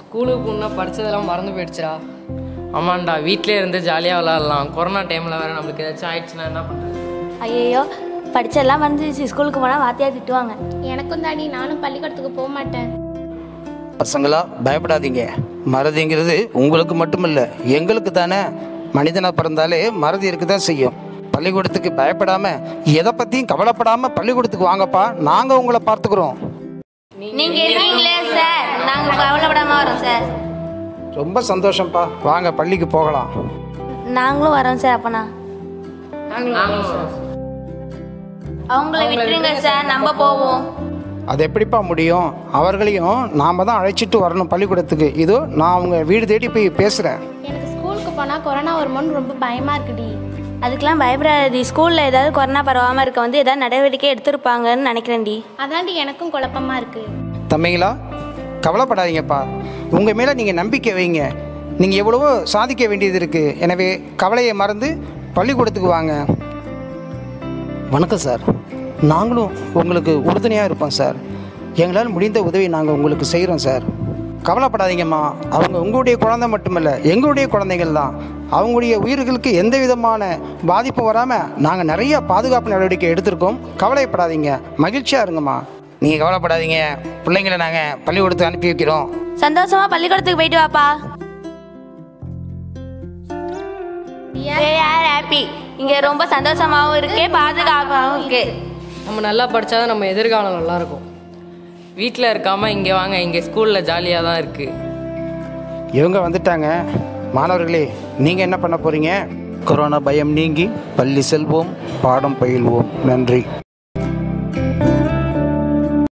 ஸ்கூலுக்கு போனால் படித்ததெல்லாம் மறந்து போயிடுச்சுடா ஆமாண்டா வீட்டிலே இருந்து ஜாலியாக விளாட்லாம் கொரோனா டைமில் வேறு நம்மளுக்கு ஏதாச்சும் ஆயிடுச்சுன்னா என்ன பண்ணுறது ஐயோ படிச்செல்லாம் வந்துச்சு ஸ்கூலுக்கு போனால் வாத்தியார் திட்டுவாங்க எனக்கும் தாடி நானும் பள்ளிக்கூடத்துக்கு போக மாட்டேன் பசங்களா பயப்படாதீங்க மறதிங்கிறது உங்களுக்கு மட்டுமில்ல எங்களுக்கு தானே மனிதனாக பிறந்தாலே மறதி இருக்க தான் செய்யும் பள்ளிக்கூடத்துக்கு பயப்படாம எதை பற்றியும் கவலைப்படாம பள்ளிக்கூடத்துக்கு வாங்கப்பா நாங்கள் உங்களை பார்த்துக்குறோம் நீங்கள் இருக்கீங்களே சார் நாங்கள் கவலைப்படாமல் வரோம் சார் ரொம்ப சந்தோஷம்ப்பா வாங்க பள்ளிக்கு போகலாம் நாங்களும் வரோம் சார் அப்பனா அவங்கள விட்டுருங்க சார் நம்ம போவோம் அது எப்படிப்பா முடியும் அவர்களையும் நாம் தான் அழைச்சிட்டு வரணும் பள்ளிக்கூடத்துக்கு இதோ நான் அவங்க வீடு தேடி போய் பேசுகிறேன் எனக்கு ஸ்கூலுக்கு போனால் கொரோனா வருமோன்னு ரொம்ப பயமாக இருக்குடி அதுக்கெல்லாம் பயப்படாது ஸ்கூலில் ஏதாவது கொரோனா பரவாமல் இருக்க வந்து ஏதாவது நடவடிக்கை எடுத்திருப்பாங்கன்னு நினைக்கிறேன்டி அதாண்டி எனக்கும் குழப்பமா இருக்கு தம்பிங்களா கவலைப்படாதீங்கப்பா உங்கள் மேலே நீங்கள் நம்பிக்கை வைங்க நீங்கள் எவ்வளவோ சாதிக்க வேண்டியது இருக்குது எனவே கவலையை மறந்து பள்ளிக்கூடத்துக்கு வாங்க வணக்கம் சார் நாங்களும் உங்களுக்கு உறுதுணையாக இருப்போம் சார் எங்களால் முடிந்த உதவி நாங்கள் உங்களுக்கு செய்கிறோம் சார் கவலைப்படாதீங்கம்மா அவங்க உங்களுடைய குழந்தை மட்டுமல்ல எங்களுடைய குழந்தைகள் தான் அவங்களுடைய உயிர்களுக்கு எந்த விதமான பாதிப்பும் வராமல் நாங்கள் நிறைய பாதுகாப்பு நடவடிக்கை எடுத்திருக்கோம் கவலைப்படாதீங்க மகிழ்ச்சியாக இருங்கம்மா நீங்கள் கவலைப்படாதீங்க பிள்ளைங்களை நாங்கள் பள்ளிக்கூடத்துக்கு அனுப்பி வைக்கிறோம் சந்தோஷமா பள்ளிக்கூடத்துக்கு போயிட்டு வாப்பா ஹாப்பி இங்க ரொம்ப சந்தோஷமாவும் இருக்கு பாதுகாப்பாகவும் இருக்கு நம்ம நல்லா படித்தாதான் நம்ம எதிர்காலம் நல்லா இருக்கும் வீட்டில் இருக்காமல் இங்கே வாங்க இங்கே ஸ்கூலில் ஜாலியாக தான் இருக்குது இவங்க வந்துட்டாங்க மாணவர்களே நீங்கள் என்ன பண்ண போகிறீங்க கொரோனா பயம் நீங்கி பள்ளி செல்வோம் பாடம் பயில்வோம் நன்றி